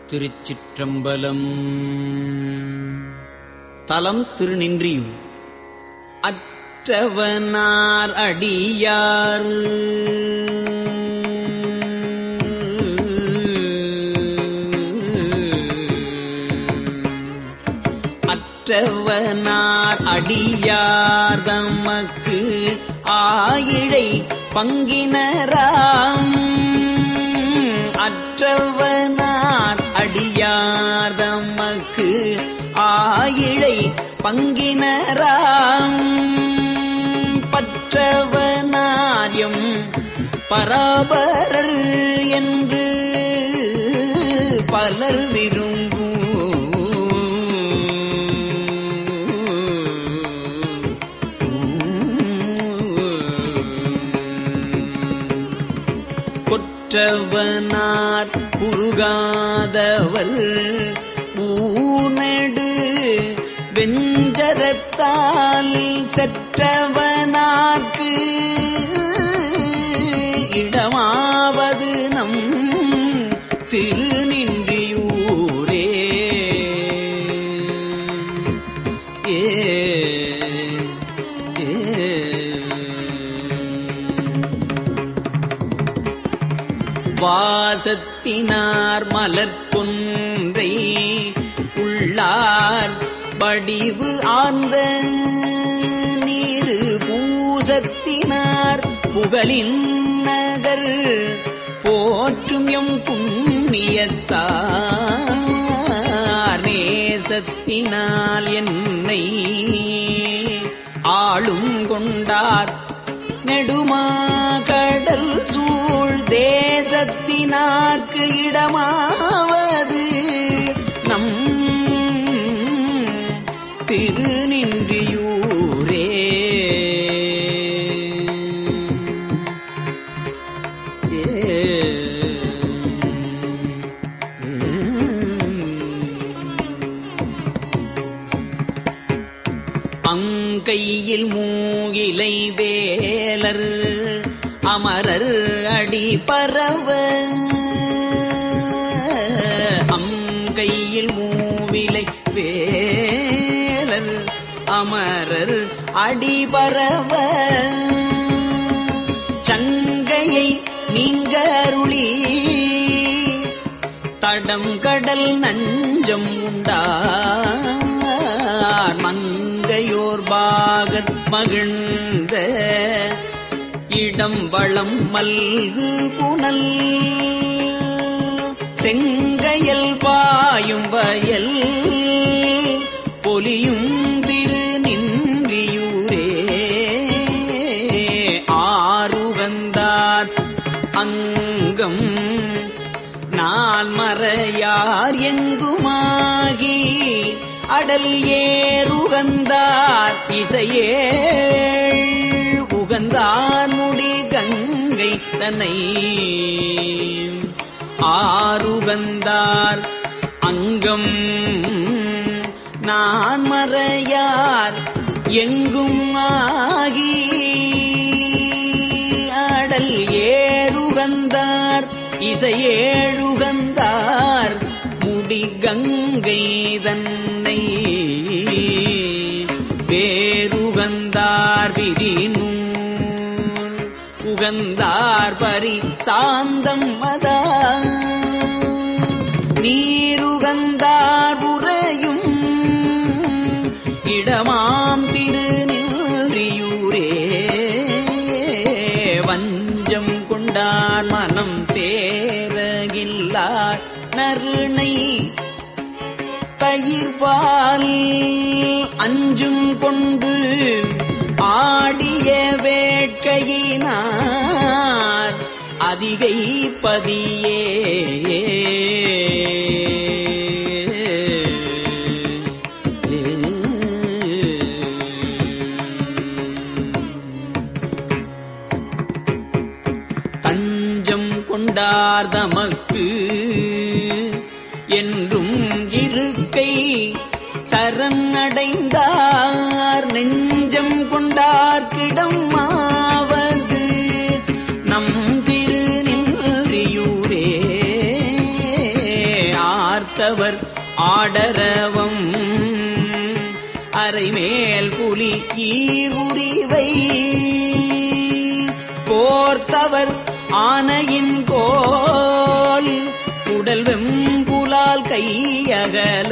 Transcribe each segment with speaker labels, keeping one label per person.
Speaker 1: திருச்சிற்றம்பலம் தலம் திருநின்றியூர் அற்றவனார் அடியார் அற்றவனார் அடியார் தமக்கு ஆயிழை பங்கினராம் அற்றவனார் அடியார் தமக்கு ஆயிழை பங்கினராம் பற்றவனாரியம் பராபரர் என்று பலர் விரும்பும் கொற்றவனார் குறுகாதவர் ஊனடு வெஞ்சரத்தால் செற்றவனார்க்கு இடமாவது நம் திருநின்றியூரே ஏ ஏ வாசத்தினார் மலர்கொன்றை உள்ளார் வடிவு ஆர்ந்த நீரு பூசத்தினார் புகழின் நகர் போற்றும் எம் புண்ணியத்தார் நேசத்தினால் என்னை ஆளும் கொண்டார் நெடுமாகடல் சூழ் தேசத்தினார்க்கு இடமாவது நம் திருநின்றியூரே அங்கையில் மூகிலை வேலர் அமரர் அடி பரவ அங்கையில் மூவிலை வேலர் அமரர் அடி பரவ சங்கையை நீங்க அருளி தடம் கடல் நஞ்சம் உண்டார் மங்கையோர் பாகர் மகிழ்ந்த இடம் வளம் மல்கு புனல் செங்கையல் பாயும் வயல் பொலியும் திரு நின்றியூரே ஆறுகந்தார் அங்கம் நான் மறையார் எங்குமாகி அடல் ஏறுகந்தார் இசையேள் உகந்தார் முடி கங்கை தன்னை ஆறுகந்தார் அங்கம் நான் மறையார் எங்கும் ஆகி அடல் ஏறுகந்தார் இசையேழுகந்தார் முடி கங்கை தன்னை வேறுகந்தார் விரிநூல் உகந்தார் பரி சாந்தம் மதா நீருகந்தார் உறையும் இடமாம் திருநின்றியூரே வஞ்சம் கொண்டார் மனம் சேரகில்லார் நறுணை தயிர்பால் அஞ்சும் கொண்டு ஆடிய வேட்கையினார் அதிகை பதியே தஞ்சம் கொண்டார் தமக்கு என்றும் இருக்கை சரணடைந்தார் நெஞ்சம் கொண்டார்கிடம் ஆவது நம் திருநின்றியூரே ஆடரவம் அரைமேல் புலி ஈருரிவை போர்த்தவர் ஆனையின் கோல் உடல் வெம்புலால் கையகல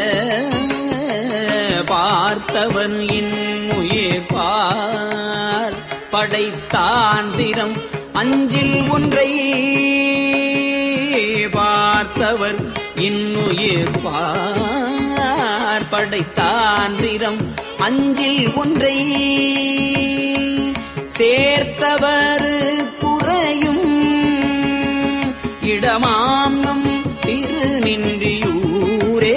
Speaker 1: பார்த்தவன் இன்னுயிர் பார் படைத்தான் சிரம் அஞ்சில் ஒன்றை பார்த்தவர் இன்னுயிர் பார் படைத்தான் சிரம் அஞ்சில் ஒன்றை சேர்த்தவரு குறையும் இடமாம் நம் திருநின்றியூரே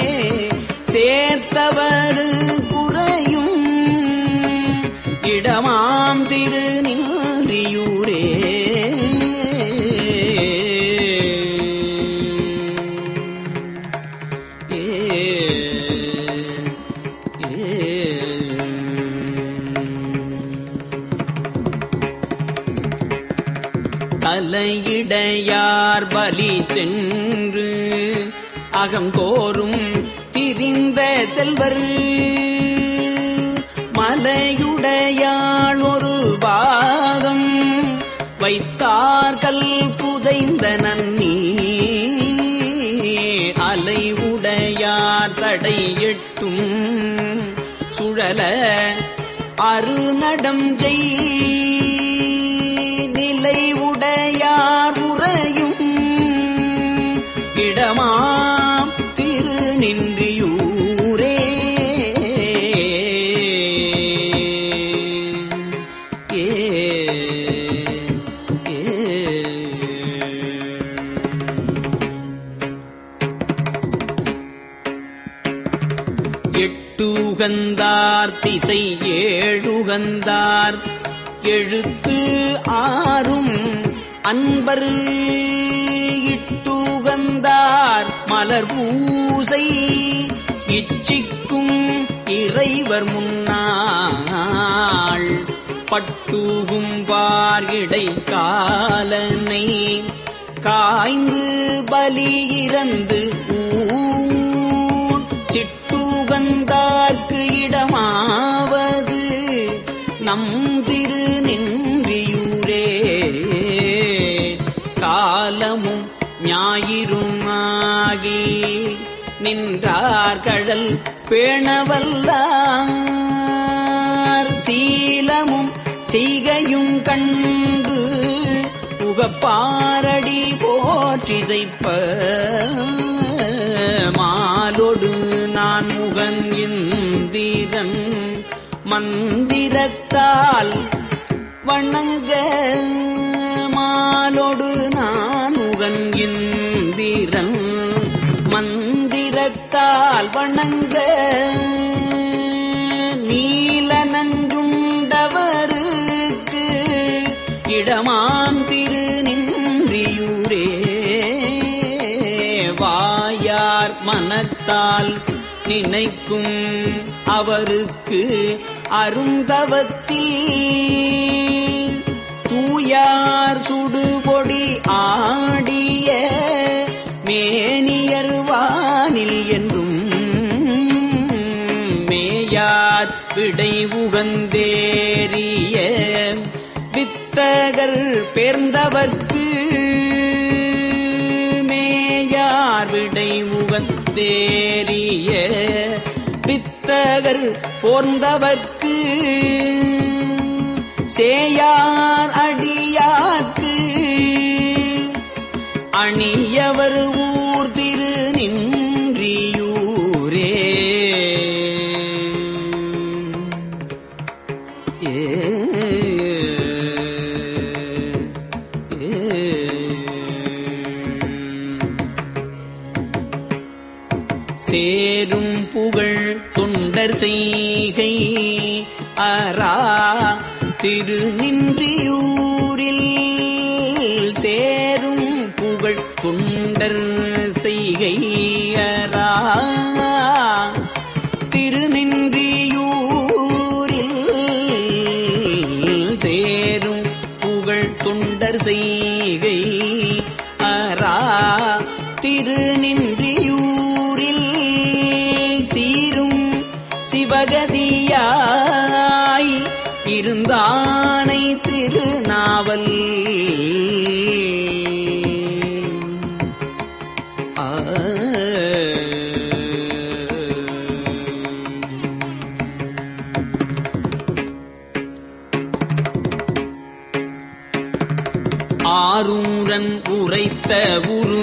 Speaker 1: சேர்த்தவரு குறையும் இடமாம் திருநின்றியூரே ஏ தலையிடையார் பலி சென்று அகங்கோரும் திரிந்த செல்வர் மலையுடையாள் ஒரு பாகம் வைத்தார்கள் புதைந்த நன்னி அலை உடையார் சடை எட்டும் சுழல அருநடம் ஜெய் நிலை உடையார் உறையும் இடமாம் திருநின்றியூரே ஏ எட்டுகந்தார் திசை ஏழுகந்தார் எழுத்து ஆறும் அன்பர் இட்டுகந்தார் மலர் பூசை இச்சிக்கும் இறைவர் முன்னாள் பட்டூகும் பார் இடை காலனை காய்ந்து பலி இறந்து ஊர் சிட்டுகந்தார்க்கு இடமாவது நம் திரு நின்றியூரே காலமும் ஞாயிறுமாகி நின்றார் கடல் பேணவல்லார் சீலமும் செய்கையும் கண்டு உகப்பாரடி போற்றிசைப்ப மாலொடு நான் முகன் இந்திரன் மந்திரத்தால் வணங்க மாலொடு நான் முகன் இந்திரன் மந்திரத்தால் வணங்க நீல நஞ்சுண்டவருக்கு இடமாம் திரு நின்றியூரே வாயார் மனத்தால் நினைக்கும் அவருக்கு அருந்தவத்தில் தூயார் சுடுபொடி ஆடிய மேனியர் வானில் என்றும் மேயார் விடை உகந்தேறிய வித்தகர் பேர்ந்தவர்க்கு மேயார் விடை உகந்தேறிய வித்தகர் போர்ந்தவர்க்கு சேயார் அடியார்க்கு அணியவர் ஊர் திரு நின்றியூரே ஏ சேரும் புகழ் தொண்டர் செய்கை அரா திருநின்றியூரில் சேரும் புகழ் தொண்டர் செய்கை அரா திருநின்றியூரில் சேரும் புகழ் தொண்டர் செய்கை அரா திருநின்றியூரில் ஆரூரன் உரைத்த உரு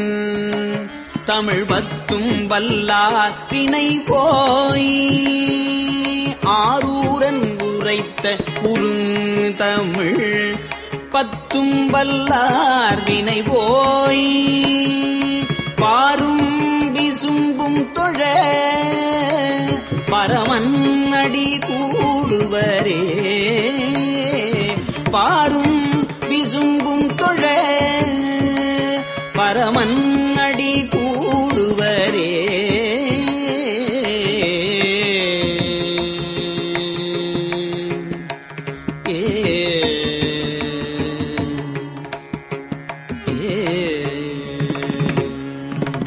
Speaker 1: தமிழ் பத்தும் வல்லார் வினை போய் ஆரூரன் உரைத்த உரு தமிழ் பத்தும் வல்லார் வினை போய் பாரும் விசும்பும் தொழ பரமன் அடி கூடுவரே பாரும் விசும்பும் தொழ பரமன் அடி கூடுவரே ஏ ஏ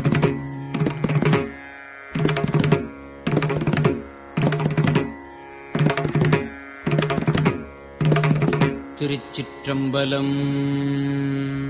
Speaker 1: திருச்சிற்றம்பலம்